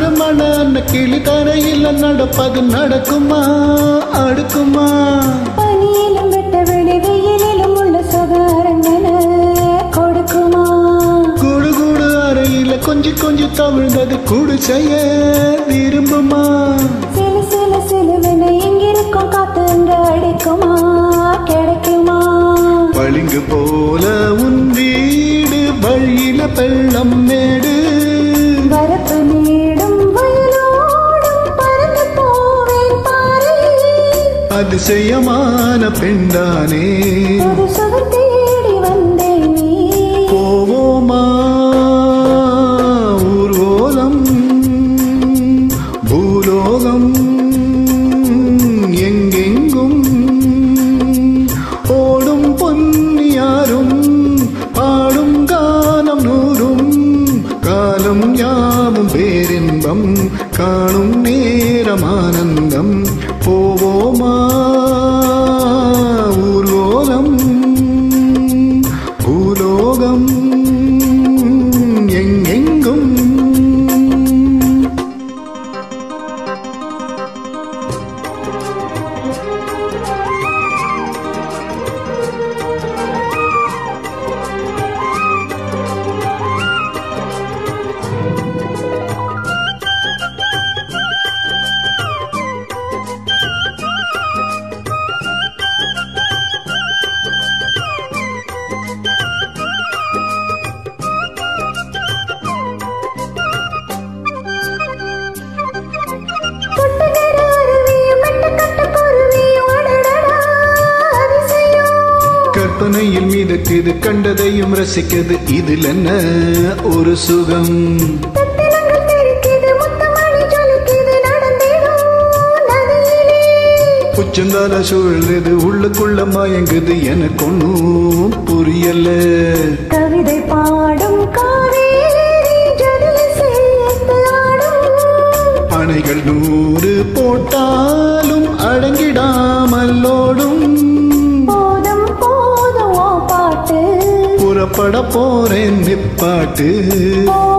நறுமண அந்த கிளி தரையில் நடப்பது நடக்குமா அடுக்குமா பனியிலும் வெட்ட வெளி வெயிலிலும் உள்ள சுகாரங்களை கொடுக்குமா குடு குடு அறையில கொஞ்சி கொஞ்சி தவிழ்ந்தது குடு செய்ய விரும்புமா சிலு சிலு சிலுவென இங்கிருக்கும் காத்து என்று அடிக்குமா கிடைக்குமா பளிங்கு போல உன் வீடு வழியில வெள்ளம் மேடு வரப்பு நீடும் வயலோடும் பறந்து போவேன் பாரு அதிசயமான பெண்தானே புது சுகம் தேடி வந்தேன் நீ போவோமா ஊர்வலம் பூலோகம் எங்கெங்கும் ஓடும் பொன்னியாரும் பாடும் காலம் நூறும் காலம் யாவும் பேரின்பம் காணும் நேரம் ஆனந்தம் போவோமா ஊர்வலம் பூலோகம் எங்கெங்கும் கொட்டுகிற அருவியும் மெட்டக்கட்ட குருவியும் அடடடா அதிசயம் கற்பனையில் மிதக்குது கண்டதையும் ரசிக்குது இதில் என்ன ஒரு சுகம் தத்தினங்கள் தெரிக்குது முத்தமணி ஜொலிக்குது நடந்திடும் நதியிலே உச்சந்தால சூழ்ந்தது உள்ளுக்குள்ள மயங்குது எனக்கு ஒன்றும் புரியல கவிதை பாடும் காவேரி ஜதியில் சேர்த்து ஆடும் அணைகள் நூறு போட்டாலும் அடங்கிடாமல் ஓடும் போதும் போதும் ஓ பாட்டு புறப்பட போறேன் நிப்பாட்டு ஓ